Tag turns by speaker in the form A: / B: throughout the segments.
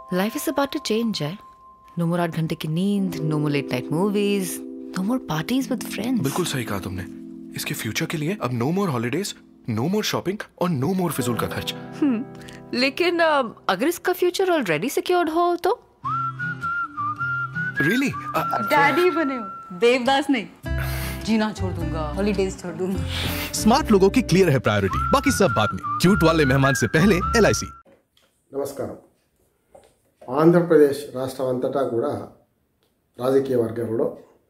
A: Life is about to change, eh? No more आठ घंटे की नींद no more late night movies no more parties with friends
B: बिल्कुल सही कहा तुमने इसके फ्यूचर के लिए अब no more holidays no more shopping और नो मोर फिजूल का खर्च
A: लेकिन अ, अगर इसका फ्यूचर ऑलरेडी सिक्योर्ड हो तो
B: रियली
C: डैडी बने हो देवदास नहीं जीना छोड़ दूंगा हॉलीडेज छोड़ दूंगा
D: स्मार्ट लोगों की क्लियर है प्रायोरिटी बाकी सब बाद में क्यूट वाले मेहमान से पहले एल
E: నమస్కారం ఆంధ్రప్రదేశ్ రాష్ట్రం అంతటా కూడా రాజకీయ వర్గంలో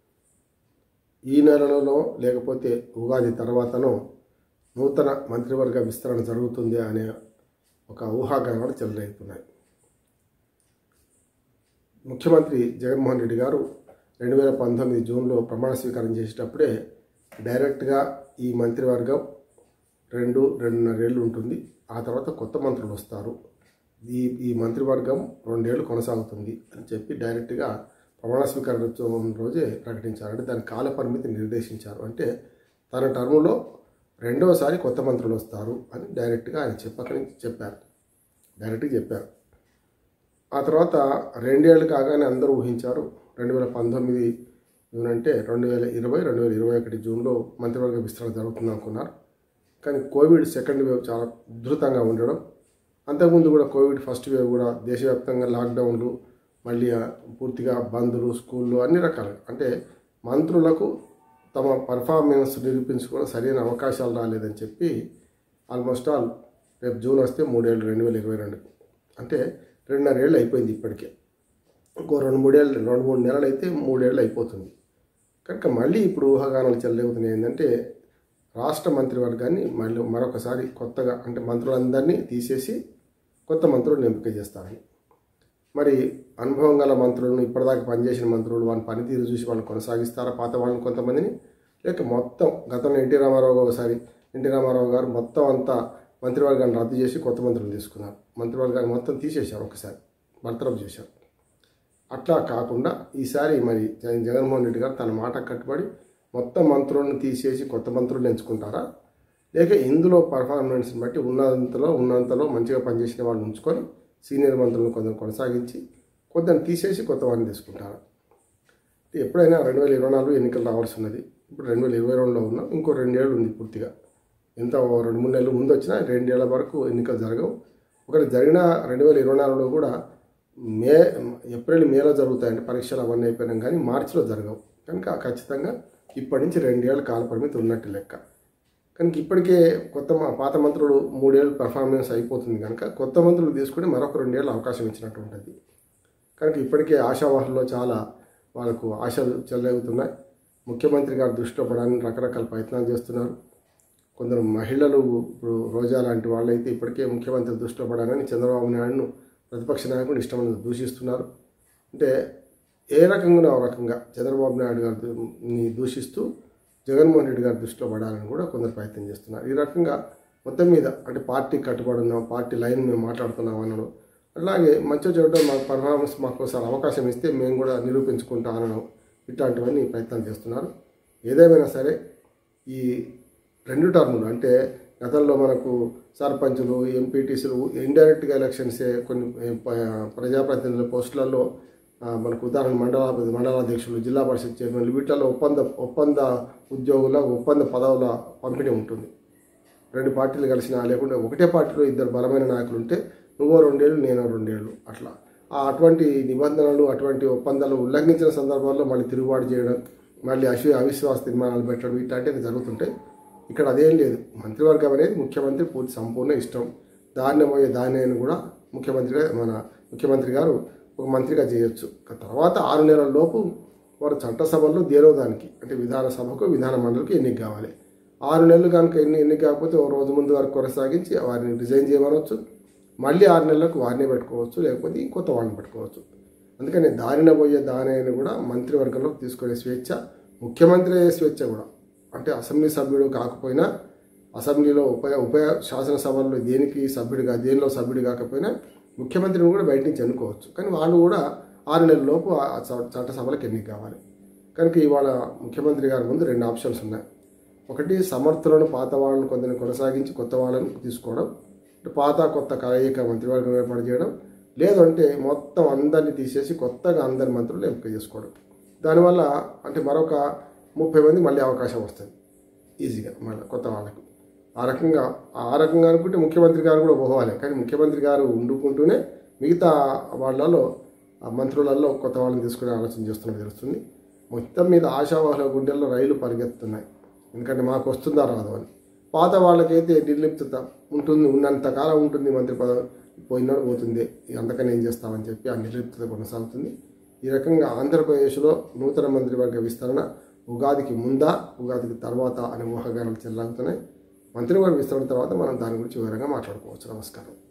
E: ఈ నెలలో లేకపోతే ఉగాది తర్వాతనో నూతన మంత్రివర్గ విస్తరణ జరుగుతుంది అనే ఒక ఊహాగానాలు చెలరేగుతున్నాయి ముఖ్యమంత్రి జగన్మోహన్ రెడ్డి గారు రెండు వేల పంతొమ్మిది జూన్లో ప్రమాణ స్వీకారం చేసేటప్పుడే డైరెక్ట్గా ఈ మంత్రివర్గం రెండు రెండున్నరేళ్ళు ఉంటుంది ఆ తర్వాత కొత్త మంత్రులు వస్తారు ఈ ఈ మంత్రివర్గం రెండేళ్ళు కొనసాగుతుంది అని చెప్పి డైరెక్ట్గా ప్రమాణ స్వీకారం రోజే ప్రకటించారు అంటే దాని కాల పరిమితి నిర్దేశించారు అంటే తన టర్ములో రెండవసారి కొత్త మంత్రులు వస్తారు అని డైరెక్ట్గా ఆయన చెప్పకని చెప్పారు డైరెక్ట్గా చెప్పారు ఆ తర్వాత రెండేళ్ళు కాగానే అందరూ ఊహించారు రెండు వేల పంతొమ్మిది జూన్ అంటే రెండు వేల ఇరవై రెండు వేల ఇరవై ఒకటి జూన్లో మంత్రివర్గ విస్తరణ జరుగుతుంది అనుకున్నారు కానీ కోవిడ్ సెకండ్ వేవ్ చాలా ఉధృతంగా ఉండడం అంతకుముందు కూడా కోవిడ్ ఫస్ట్ వేవ్ కూడా దేశవ్యాప్తంగా లాక్డౌన్లు మళ్ళీ ఆ పూర్తిగా బంద్లు స్కూళ్ళు అన్ని రకాలు అంటే మంత్రులకు తమ పర్ఫార్మెన్స్ నిరూపించుకోవడం సరైన అవకాశాలు రాలేదని చెప్పి ఆల్మోస్ట్ ఆల్ రేపు జూన్ వస్తే మూడేళ్ళు రెండు వేల ఇరవై రెండు అంటే రెండున్నరేళ్ళు అయిపోయింది ఇప్పటికే ఇంకో రెండు మూడేళ్ళు రెండు మూడు నెలలు అయితే మూడేళ్ళు అయిపోతుంది కనుక మళ్ళీ ఇప్పుడు ఊహాగానాలు చెల్లవుతున్నాయి ఏంటంటే రాష్ట్ర మంత్రివర్గాన్ని మళ్ళీ మరొకసారి కొత్తగా అంటే మంత్రులందరినీ తీసేసి కొత్త మంత్రులను ఎంపిక చేస్తారని మరి అనుభవం గల మంత్రులను ఇప్పటిదాకా పనిచేసిన మంత్రులు వాళ్ళ పనితీరు చూసి వాళ్ళు కొనసాగిస్తారా పాత వాళ్ళని కొంతమందిని లేక మొత్తం గతంలో ఎన్టీ రామారావు గారు ఒకసారి ఎన్టీ రామారావు గారు మొత్తం అంతా మంత్రివర్గాన్ని రద్దు చేసి కొత్త మంత్రులు తీసుకున్నారు మంత్రివర్గాన్ని మొత్తం తీసేశారు ఒకసారి బర్తరఫ్ చేశారు అట్లా కాకుండా ఈసారి మరి జగన్ జగన్మోహన్ రెడ్డి గారు తన మాట కట్టుబడి మొత్తం మంత్రులను తీసేసి కొత్త మంత్రులను ఎంచుకుంటారా లేక ఇందులో పర్ఫార్మెన్స్ని బట్టి ఉన్నంతలో ఉన్నంతలో మంచిగా పనిచేసిన వాళ్ళు ఉంచుకొని సీనియర్ మంత్రులను కొందరు కొనసాగించి కొందరిని తీసేసి కొత్త వారిని తీసుకుంటారా అంటే ఎప్పుడైనా రెండు వేల ఇరవై నాలుగు ఎన్నికలు రావాల్సి ఉన్నది ఇప్పుడు రెండు వేల ఇరవై రెండులో ఉన్నాం ఇంకో రెండేళ్ళు ఉంది పూర్తిగా ఎంత ఓ రెండు మూడు నెలలు ముందు వచ్చినా రెండేళ్ల వరకు ఎన్నికలు జరగవు ఒకటి జరిగిన రెండు వేల ఇరవై నాలుగులో కూడా మే ఏప్రిల్ మేలో జరుగుతాయంటే పరీక్షలు అవన్నీ అయిపోయినాం కానీ మార్చిలో జరగవు కనుక ఖచ్చితంగా ఇప్పటి నుంచి రెండేళ్ల కాల పరిమితి ఉన్నట్టు లెక్క కనుక ఇప్పటికే కొత్త మ- పాత మంత్రులు మూడేళ్ళు పర్ఫార్మెన్స్ అయిపోతుంది కనుక కొత్త మంత్రులు తీసుకుని మరొక రెండేళ్ళు అవకాశం ఇచ్చినట్టు ఉంటుంది కనుక ఇప్పటికే ఆశావాహుల్లో చాలా వాళ్ళకు ఆశలు చెల్లవుతున్నాయి ముఖ్యమంత్రి గారు దృష్టిలో పడడానికి రకరకాల ప్రయత్నాలు చేస్తున్నారు కొందరు మహిళలు ఇప్పుడు రోజా లాంటి వాళ్ళైతే ఇప్పటికే ముఖ్యమంత్రి దృష్టిలో పడాలని చంద్రబాబు నాయుడును ప్రతిపక్ష నాయకుడు ఇష్టమైన దూషిస్తున్నారు అంటే ఏ రకంగా ఒక రకంగా చంద్రబాబు నాయుడు గారిని దూషిస్తూ జగన్మోహన్ రెడ్డి గారి దృష్టిలో పడాలని కూడా కొందరు ప్రయత్నం చేస్తున్నారు ఈ రకంగా మొత్తం మీద అంటే పార్టీ కట్టుబడి ఉన్నాం పార్టీ లైన్ మేము మాట్లాడుతున్నాం అనడం అలాగే మంచి చెడు మాకు పర్ఫార్మెన్స్ మాకు ఒకసారి అవకాశం ఇస్తే మేము కూడా నిరూపించుకుంటాం అనడం ఇట్లాంటివన్నీ ప్రయత్నం చేస్తున్నారు ఏదేమైనా సరే ఈ రెండు టర్ములు అంటే గతంలో మనకు సర్పంచులు ఎంపీటీసీలు ఇండైరెక్ట్గా ఎలక్షన్సే కొన్ని ఏ, ప- ప్రజాప్రతినిధుల పోస్టులలో ఆ, మనకు ఉదాహరణ మండల మండలాధ్యక్షులు జిల్లా పరిషత్ చైర్మన్లు వీటిలో ఒప్పంద ఒప్పంద ఉద్యోగుల ఒప్పంద పదవుల పంపిణీ ఉంటుంది రెండు పార్టీలు కలిసినా లేకుంటే ఒకటే పార్టీలో ఇద్దరు బలమైన నాయకులు ఉంటే నువ్వో రెండేళ్ళు నేను రెండేళ్ళు అట్లా ఆ అటువంటి నిబంధనలు అటువంటి ఒప్పందాలు ఉల్లంఘించిన సందర్భాల్లో మళ్ళీ తిరుగుబాటు చేయడం మళ్ళీ అశ్వ అవిశ్వాస తీర్మానాలు పెట్టడం ఇట్లాంటివి జరుగుతుంటాయి ఇక్కడ అదేం లేదు మంత్రివర్గం అనేది ముఖ్యమంత్రి పూర్తి సంపూర్ణ ఇష్టం దాన్ని పోయే దాన్ని అని కూడా ముఖ్యమంత్రిగా మన ముఖ్యమంత్రి గారు ఒక మంత్రిగా చేయొచ్చు ఇక తర్వాత ఆరు నెలల లోపు వారు చట్టసభల్లో దేరో దానికి అంటే విధాన సభకు విధాన మండలికి ఎన్నిక కావాలి ఆరు నెలలు కనుక ఎన్ని ఎన్నిక కాకపోతే ఒక రోజు ముందు వరకు కొనసాగించి వారిని రిజైన్ చేయమనవచ్చు మళ్ళీ ఆరు నెలలకు వారిని పెట్టుకోవచ్చు లేకపోతే ఇంకొత్త వాళ్ళని పెట్టుకోవచ్చు అందుకని దారిన పోయే దాని కూడా మంత్రివర్గంలో తీసుకునే స్వేచ్ఛ ముఖ్యమంత్రి అయ్యే స్వేచ్ఛ కూడా అంటే అసెంబ్లీ సభ్యుడు కాకపోయినా అసెంబ్లీలో ఉప ఉప శాసనసభల్లో దేనికి సభ్యుడిగా దేనిలో సభ్యుడు కాకపోయినా ముఖ్యమంత్రిని కూడా బయట నుంచి ఎన్నుకోవచ్చు కానీ వాళ్ళు కూడా ఆరు నెలల లోపు ఆ చ- చట్టసభలకు ఎన్నిక కావాలి కనుక ఇవాళ ముఖ్యమంత్రి గారి ముందు రెండు ఆప్షన్స్ ఉన్నాయి ఒకటి సమర్థులను పాత వాళ్ళని కొందరిని కొనసాగించి కొత్త వాళ్ళని తీసుకోవడం అంటే పాత కొత్త కలయిక మంత్రివర్గం ఏర్పాటు చేయడం లేదు అంటే మొత్తం అందరినీ తీసేసి కొత్తగా అందరి మంత్రులు ఎంపిక చేసుకోవడం దానివల్ల అంటే మరొక ముప్పై మంది మళ్ళీ అవకాశం వస్తుంది ఈజీగా మళ్ళీ కొత్త వాళ్ళకు ఆ రకంగా ఆ రకంగా అనుకుంటే ముఖ్యమంత్రి గారు కూడా పోవాలి కానీ ముఖ్యమంత్రి గారు ఉండుకుంటూనే మిగతా వాళ్ళలో ఆ మంత్రులలో కొత్త వాళ్ళని తీసుకునే ఆలోచన చేస్తున్నట్టు తెలుస్తుంది మొత్తం మీద ఆశావాహుల గుండెల్లో రైలు పరిగెత్తున్నాయి ఎందుకంటే మాకు వస్తుందా రాదు అని పాత వాళ్ళకైతే నిర్లిప్తత ఉంటుంది ఉన్నంత కాలం ఉంటుంది మంత్రి పదవి పోయినాడు పోతుంది అంతకని ఏం చేస్తామని చెప్పి ఆ నిర్లిప్తత కొనసాగుతుంది ఈ రకంగా ఆంధ్రప్రదేశ్లో నూతన మంత్రివర్గ విస్తరణ ఉగాదికి ముందా ఉగాదికి తర్వాత అనే ఊహాగానాలు చెల్లాగుతున్నాయి మంత్రివర్గ విస్తరణ తర్వాత మనం దాని గురించి వివరంగా మాట్లాడుకోవచ్చు నమస్కారం